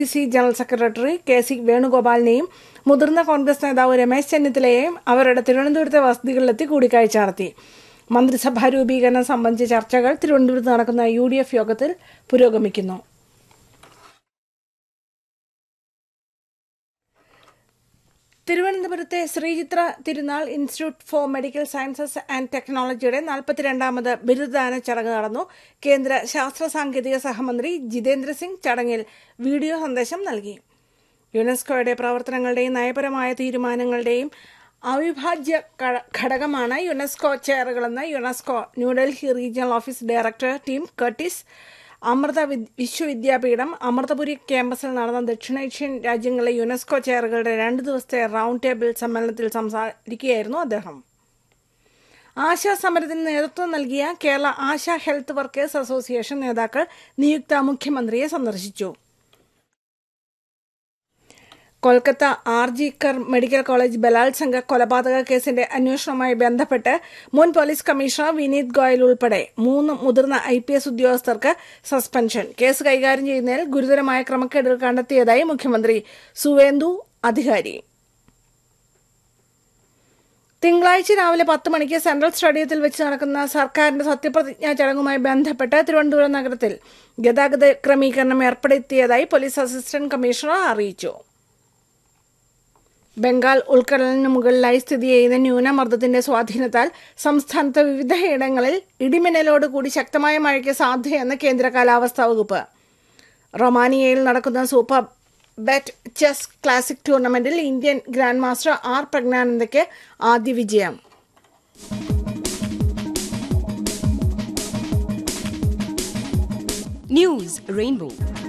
C general secretary K C വേണുഗോപാലിനെയും മുതിർന്ന Congress നേതാവ് രമേശ് ചെന്നിത്തലയെയും അവരുടെ തിരുവനന്തപുരത്തെ വസതികളിലെത്തി കൂടിക്കാഴ്ച നടത്തി മന്ത്രിസഭാ രൂപീകരണം സംബന്ധിച്ച ചർച്ചകൾ തിരുവനന്തപുരത്ത് നടക്കുന്ന യു ഡി എഫ് യോഗത്തിൽ പുരോഗമിക്കുന്നു തിരുവനന്തപുരത്തെ ശ്രീചിത്ര തിരുനാൾ institute four medical sciences and ടെക്നോളജിയുടെ നാൽപ്പത്തിരണ്ടാമത് ബിരുദദാന ചടങ്ങ് നടന്നു കേന്ദ്ര ശാസ്ത്ര സാങ്കേതിക സഹമന്ത്രി ജിതേന്ദ്ര സിംഗ് ചടങ്ങിൽ വീഡിയോ സന്ദേശം നൽകി യുനെസ്കോയുടെ പ്രവർത്തനങ്ങളുടെയും നയപരമായ തീരുമാനങ്ങളുടെയും അവിഭാജ്യ ഘടകമാണ് യുനെസ്കോ ചെയറുകളെന്ന് UNESCO New Delhi regional office director Tim Curtis Amrita Vishwavidyapeetham Amritapuri ക്യാമ്പസിൽ നടന്ന ദക്ഷിണേഷ്യൻ രാജ്യങ്ങളിലെ യുനെസ്കോ ചെയറുകളുടെ രണ്ട് ദിവസത്തെ റൌണ്ട് ടേബിൾ സമ്മേളനത്തിൽ സംസാരിക്കുകയായിരുന്നു അദ്ദേഹം ആശാ സമരത്തിന് നേതൃത്വം നൽകിയ Kerala Asha health workers association നേതാക്കൾ നിയുക്ത മുഖ്യമന്ത്രിയെ സന്ദർശിച്ചു Kolkata R G Kar medical college ബലാത്സംഗ കൊലപാതക കേസിന്റെ അന്വേഷണവുമായി ബന്ധപ്പെട്ട് മുൻ പോലീസ് കമ്മീഷണർ വിനീത് ഗോയൽ ഉൾപ്പെടെ മൂന്ന് മുതിർന്ന ഐ പി എസ് ഉദ്യോഗസ്ഥർക്ക് സസ്പെൻഷൻ കേസ് കൈകാര്യം ചെയ്യുന്നതിൽ ഗുരുതരമായ ക്രമക്കേടുകൾ കണ്ടെത്തിയതായി മുഖ്യമന്ത്രി സുവേന്ദു അധികാരി തിങ്കളാഴ്ച രാവിലെ പത്ത് മണിക്ക് സെൻട്രൽ സ്റ്റേഡിയത്തിൽ വെച്ച് നടക്കുന്ന സർക്കാരിന്റെ സത്യപ്രതിജ്ഞാ ചടങ്ങുമായി ബന്ധപ്പെട്ട് തിരുവനന്തപുരം നഗരത്തിൽ ഗതാഗത ക്രമീകരണം ഏർപ്പെടുത്തിയതായി പോലീസ് അസിസ്റ്റന്റ് കമ്മീഷണർ അറിയിച്ചു ബംഗാൾ ഉൾക്കടലിന് മുകളിലായി സ്ഥിതി ചെയ്യുന്ന ന്യൂനമർദ്ദത്തിന്റെ സ്വാധീനത്താൽ സംസ്ഥാനത്ത് വിവിധയിടങ്ങളിൽ ഇടിമിന്നലോട് കൂടി ശക്തമായ മഴയ്ക്ക് സാധ്യതയെന്ന് കേന്ദ്ര കാലാവസ്ഥാ വകുപ്പ് റൊമാനിയയിൽ നടക്കുന്ന സൂപ്പർ ബെറ്റ് ചെസ് ക്ലാസിക് ടൂർണമെന്റിൽ ഇന്ത്യൻ ഗ്രാൻഡ് മാസ്റ്റർ ആർ പ്രജ്ഞാനന്ദയ്ക്ക് ആദ്യ വിജയം News Rainbow.